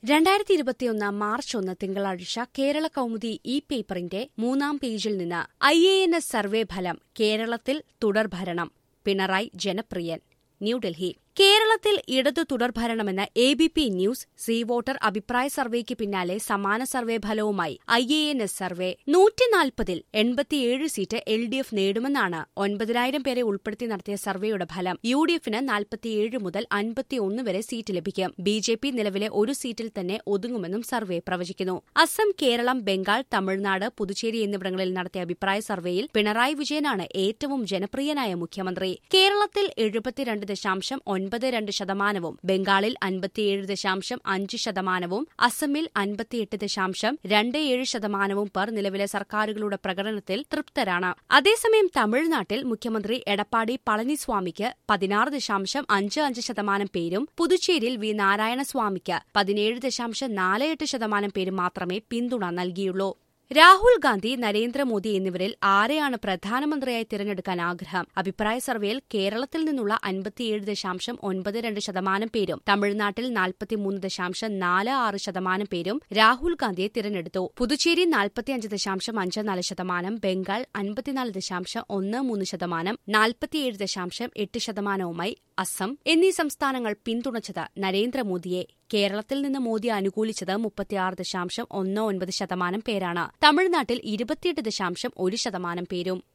രണ്ടായിരത്തി ഇരുപത്തിയൊന്ന് മാർച്ച് ഒന്ന് തിങ്കളാഴ്ച കേരള കൗമുദി ഇ പേപ്പറിന്റെ മൂന്നാം പേജിൽ നിന്ന് I A N S survey ഫലം കേരളത്തിൽ തുടർഭരണം പിണറായി ജനപ്രിയൻ ന്യൂഡൽഹി കേരളത്തിൽ ഇടതു തുടർഭരണമെന്ന് A B P news C voter അഭിപ്രായ സർവേക്ക് പിന്നാലെ സമാന സർവേ ഫലവുമായി I A N S survey നൂറ്റിനാൽപ്പതിൽ എൺപത്തിയേഴ് സീറ്റ് എൽ ഡി എഫ് നേടുമെന്നാണ് ഒൻപതിനായിരം പേരെ ഉൾപ്പെടുത്തി നടത്തിയ സർവേയുടെ ഫലം യു ഡി എഫിന് നാൽപ്പത്തിയേഴ് മുതൽ അൻപത്തിയൊന്ന് വരെ സീറ്റ് ലഭിക്കും ബി ജെ പി നിലവിലെ ഒരു സീറ്റിൽ തന്നെ ഒതുങ്ങുമെന്നും സർവേ പ്രവചിക്കുന്നു അസം കേരളം ബംഗാൾ തമിഴ്നാട് പുതുച്ചേരി എന്നിവിടങ്ങളിൽ നടത്തിയ അഭിപ്രായ സർവേയിൽ പിണറായി വിജയനാണ് ഏറ്റവും ജനപ്രിയനായ മുഖ്യമന്ത്രി കേരളത്തിൽ എഴുപത്തിരണ്ട് ദശാംശം ഒൻപത് രണ്ട് ശതമാനവും ബംഗാളിൽ അൻപത്തിയേഴ് ദശാംശം അഞ്ച് ശതമാനവും അസമിൽ അൻപത്തിയെട്ട് ദശാംശം രണ്ട് ഏഴ് ശതമാനവും പേർ നിലവിലെ സർക്കാരുകളുടെ പ്രകടനത്തിൽ തൃപ്തരാണ് അതേസമയം തമിഴ്നാട്ടിൽ മുഖ്യമന്ത്രി എടപ്പാടി പളനിസ്വാമിക്ക് പതിനാറ് ദശാംശം അഞ്ച് അഞ്ച് ശതമാനം പേരും പുതുച്ചേരിയിൽ വി നാരായണസ്വാമിക്ക് പതിനേഴ് ദശാംശം നാല് എട്ട് ശതമാനം പേരും മാത്രമേ പിന്തുണ നൽകിയുള്ളൂ രാഹുൽ ഗാന്ധി നരേന്ദ്രമോദി എന്നിവരിൽ ആരെയാണ് പ്രധാനമന്ത്രിയായി തിരഞ്ഞെടുക്കാൻ ആഗ്രഹം അഭിപ്രായ സർവേയിൽ കേരളത്തിൽ നിന്നുള്ള അൻപത്തിയേഴ് ദശാംശം ഒൻപത് രണ്ട് ശതമാനം പേരും തമിഴ്നാട്ടിൽ നാൽപ്പത്തിമൂന്ന് ദശാംശം നാല് ആറ് ശതമാനം പേരും രാഹുൽ ഗാന്ധിയെ തിരഞ്ഞെടുത്തു പുതുച്ചേരി നാൽപ്പത്തിയഞ്ച് ദശാംശം അഞ്ച് നാല് ശതമാനം ബംഗാൾ അൻപത്തിനാല് ദശാംശം ഒന്ന് മൂന്ന് ശതമാനം നാൽപ്പത്തിയേഴ് ദശാംശം എട്ട് ശതമാനവുമായി അസം എന്നീ സംസ്ഥാനങ്ങൾ പിന്തുണച്ചത് നരേന്ദ്രമോദിയെ കേരളത്തിൽ നിന്ന് മോദി അനുകൂലിച്ചത് മുപ്പത്തിയാറ് ദശാംശം ഒന്ന് ഒൻപത് ശതമാനം പേരാണ് തമിഴ്നാട്ടിൽ ഇരുപത്തിയെട്ട് ദശാംശം ഒരു ശതമാനം പേരും